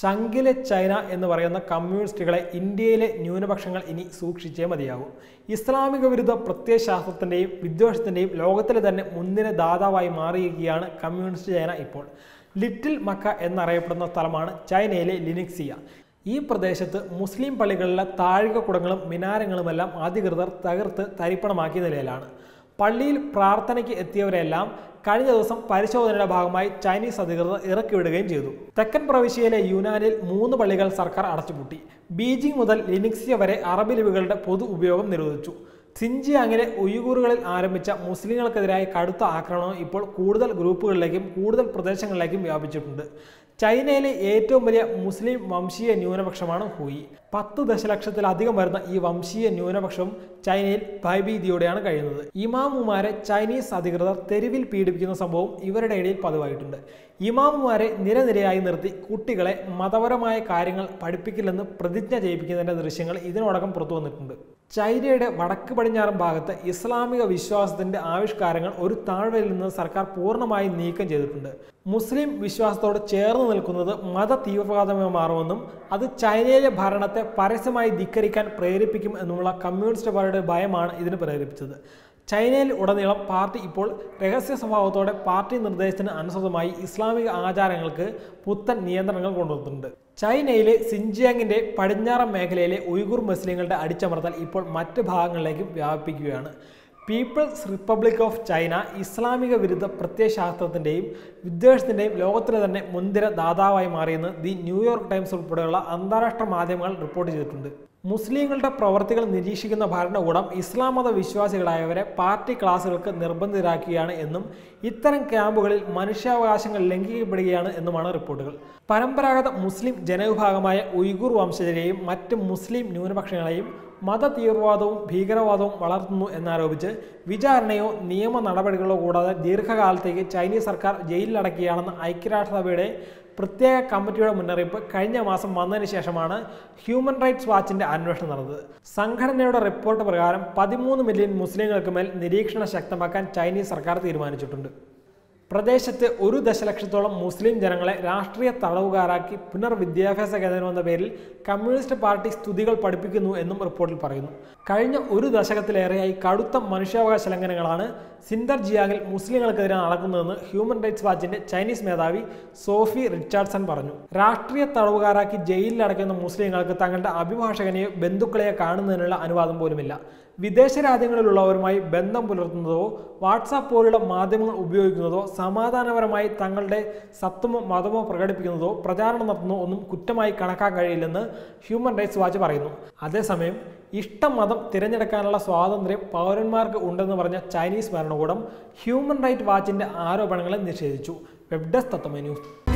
ചങ്കിലെ China എന്ന് പറയുന്ന കമ്മ്യൂണിസ്റ്റുകളെ ഇന്ത്യയിലെ ന്യൂനപക്ഷങ്ങൾ ഇനി സൂക്ഷിച്ചേ മതിയാകും ഇസ്ലാമിക വിരുദ്ധ പ്രത്യയശാസ്ത്രത്തിൻ്റെയും വിദ്വേഷത്തിൻ്റെയും ലോകത്തിലെ തന്നെ മുൻനിര ദാതാവായി മാറിയിരിക്കുകയാണ് കമ്മ്യൂണിസ്റ്റ് ചൈന ഇപ്പോൾ ലിറ്റിൽ മക്ക എന്നറിയപ്പെടുന്ന സ്ഥലമാണ് ചൈനയിലെ ലിനിക്സിയ ഈ പ്രദേശത്ത് മുസ്ലിം പള്ളികളിലെ താഴികക്കുടങ്ങളും മിനാരങ്ങളുമെല്ലാം അധികൃതർ തകർത്ത് തരിപ്പണമാക്കിയ നിലയിലാണ് പള്ളിയിൽ പ്രാർത്ഥനയ്ക്ക് എത്തിയവരെല്ലാം കഴിഞ്ഞ ദിവസം പരിശോധനയുടെ ഭാഗമായി ചൈനീസ് അധികൃതർ ഇറക്കിവിടുകയും ചെയ്തു തെക്കൻ പ്രവിശ്യയിലെ യുനാനിൽ മൂന്ന് പള്ളികൾ സർക്കാർ അടച്ചുപൂട്ടി ബീജിംഗ് മുതൽ ലിനിക്സിയ വരെ അറബി ലിപികളുടെ പൊതു ഉപയോഗം നിരോധിച്ചു സിൻജിയാങ്ങിലെ ഉയ്ഗൂറുകളിൽ ആരംഭിച്ച മുസ്ലിങ്ങൾക്കെതിരായ കടുത്ത ആക്രമണം ഇപ്പോൾ കൂടുതൽ ഗ്രൂപ്പുകളിലേക്കും കൂടുതൽ പ്രദേശങ്ങളിലേക്കും വ്യാപിച്ചിട്ടുണ്ട് ചൈനയിലെ ഏറ്റവും വലിയ മുസ്ലിം വംശീയ ന്യൂനപക്ഷമാണ് ഹൂയി പത്ത് ദശലക്ഷത്തിലധികം വരുന്ന ഈ വംശീയ ന്യൂനപക്ഷം ചൈനയിൽ ഭയഭീതിയോടെയാണ് കഴിയുന്നത് ഇമാമുമാരെ ചൈനീസ് അധികൃതർ തെരുവിൽ പീഡിപ്പിക്കുന്ന സംഭവം ഇവരുടെ ഇടയിൽ പതിവായിട്ടുണ്ട് ഇമാമുമാരെ നിരനിരയായി നിർത്തി കുട്ടികളെ മതപരമായ കാര്യങ്ങൾ പഠിപ്പിക്കില്ലെന്ന് പ്രതിജ്ഞ ചെയ്യിപ്പിക്കുന്നതിന്റെ ദൃശ്യങ്ങൾ ഇതിനോടകം പുറത്തു വന്നിട്ടുണ്ട് ചൈനയുടെ വടക്ക് പടിഞ്ഞാറൻ ഭാഗത്ത് ഇസ്ലാമിക വിശ്വാസത്തിന്റെ ആവിഷ്കാരങ്ങൾ ഒരു താഴ്വരയിൽ നിന്ന് സർക്കാർ പൂർണ്ണമായും നീക്കം ചെയ്തിട്ടുണ്ട് മുസ്ലിം വിശ്വാസത്തോട് ചേർന്ന് നിൽക്കുന്നത് മത തീവ്രവാദമായി മാറുമെന്നും അത് ചൈനയിലെ ഭരണത്തെ പരസ്യമായി ധിക്കരിക്കാൻ പ്രേരിപ്പിക്കും എന്നുമുള്ള കമ്മ്യൂണിസ്റ്റ് പാർട്ടിയുടെ ഭയമാണ് ഇതിന് പ്രേരിപ്പിച്ചത് ചൈനയിൽ ഉടനീളം പാർട്ടി ഇപ്പോൾ രഹസ്യ സ്വഭാവത്തോടെ പാർട്ടി നിർദ്ദേശത്തിന് അനുസൃതമായി ഇസ്ലാമിക ആചാരങ്ങൾക്ക് പുത്തൻ നിയന്ത്രണങ്ങൾ കൊണ്ടുവന്നിട്ടുണ്ട് ചൈനയിലെ സിൻജിയാങ്ങിന്റെ പടിഞ്ഞാറൻ മേഖലയിലെ ഉയ്ഗുർ മുസ്ലിങ്ങളുടെ അടിച്ചമർത്തൽ ഇപ്പോൾ മറ്റ് ഭാഗങ്ങളിലേക്കും വ്യാപിപ്പിക്കുകയാണ് പീപ്പിൾസ് റിപ്പബ്ലിക് ഓഫ് ചൈന ഇസ്ലാമിക വിരുദ്ധ പ്രത്യയശാസ്ത്രത്തിൻ്റെയും വിദ്വേഷത്തിൻ്റെയും ലോകത്തിലെ തന്നെ മുൻതിര ദാതാവായി മാറിയെന്ന് ദി ന്യൂയോർക്ക് ടൈംസ് ഉൾപ്പെടെയുള്ള അന്താരാഷ്ട്ര മാധ്യമങ്ങൾ റിപ്പോർട്ട് ചെയ്തിട്ടുണ്ട് മുസ്ലിങ്ങളുടെ പ്രവർത്തികൾ നിരീക്ഷിക്കുന്ന ഭരണകൂടം ഇസ്ലാം മത വിശ്വാസികളായവരെ പാർട്ടി ക്ലാസുകൾക്ക് നിർബന്ധിതരാക്കുകയാണ് എന്നും ഇത്തരം ക്യാമ്പുകളിൽ മനുഷ്യാവകാശങ്ങൾ ലംഘിക്കപ്പെടുകയാണ് എന്നുമാണ് റിപ്പോർട്ടുകൾ പരമ്പരാഗത മുസ്ലിം ജനവിഭാഗമായ ഉയ്ഗുർ വംശജരെയും മറ്റ് മുസ്ലിം ന്യൂനപക്ഷങ്ങളെയും മത തീവ്രവാദവും ഭീകരവാദവും വളർത്തുന്നു എന്നാരോപിച്ച് വിചാരണയോ നിയമ നടപടികളോ കൂടാതെ ദീർഘകാലത്തേക്ക് ചൈനീസ് സർക്കാർ ജയിലിലടക്കുകയാണെന്ന് ഐക്യരാഷ്ട്രസഭയുടെ പ്രത്യേക കമ്മിറ്റിയുടെ മുന്നറിയിപ്പ് കഴിഞ്ഞ മാസം വന്നതിന് ശേഷമാണ് ഹ്യൂമൻ റൈറ്റ്സ് വാച്ചിന്റെ അന്വേഷണം നടന്നത് സംഘടനയുടെ റിപ്പോർട്ട് പ്രകാരം പതിമൂന്ന് മില്യൺ മുസ്ലിങ്ങൾക്ക് മേൽ നിരീക്ഷണം ശക്തമാക്കാൻ ചൈനീസ് സർക്കാർ തീരുമാനിച്ചിട്ടുണ്ട് പ്രദേശത്ത് ഒരു ദശലക്ഷത്തോളം മുസ്ലിം ജനങ്ങളെ രാഷ്ട്രീയ തടവുകാരാക്കി പുനർവിദ്യാഭ്യാസ കേന്ദ്രം എന്ന പേരിൽ കമ്മ്യൂണിസ്റ്റ് പാർട്ടി സ്തുതികൾ പഠിപ്പിക്കുന്നു എന്നും റിപ്പോർട്ടിൽ പറയുന്നു കഴിഞ്ഞ ഒരു ദശകത്തിലേറെയായി കടുത്ത മനുഷ്യാവകാശ ലംഘനങ്ങളാണ് സിൻഡർ ജിയാങ്ങിൽ മുസ്ലിങ്ങൾക്കെതിരെ നടക്കുന്നതെന്ന് ഹ്യൂമൻ റൈറ്റ്സ് വാച്ചിന്റെ ചൈനീസ് മേധാവി സോഫി റിച്ചാർഡ്സൺ പറഞ്ഞു രാഷ്ട്രീയ തടവുകാരാക്കി ജയിലിൽ അടയ്ക്കുന്ന മുസ്ലിങ്ങൾക്ക് തങ്ങളുടെ അഭിഭാഷകനെയോ ബന്ധുക്കളെയോ കാണുന്നതിനുള്ള അനുവാദം പോലുമില്ല വിദേശ രാജ്യങ്ങളിലുള്ളവരുമായി ബന്ധം പുലർത്തുന്നതോ വാട്സാപ്പ് പോലുള്ള മാധ്യമങ്ങൾ ഉപയോഗിക്കുന്നതോ സമാധാനപരമായി തങ്ങളുടെ സത്വമോ മതമോ പ്രകടിപ്പിക്കുന്നതോ പ്രചാരണം നടത്തുന്നതോ ഒന്നും കുറ്റമായി കണക്കാക്കാൻ കഴിയില്ലെന്ന് ഹ്യൂമൻ റൈറ്റ്സ് വാച്ച് പറയുന്നു അതേസമയം ഇഷ്ടം മതം തിരഞ്ഞെടുക്കാനുള്ള സ്വാതന്ത്ര്യം പൗരന്മാർക്ക് ഉണ്ടെന്ന് പറഞ്ഞ ചൈനീസ് ഭരണകൂടം ഹ്യൂമൻ റൈറ്റ് വാച്ചിന്റെ ആരോപണങ്ങളെ നിഷേധിച്ചു വെബ് ഡെസ്ക് തത്വമേ ന്യൂസ്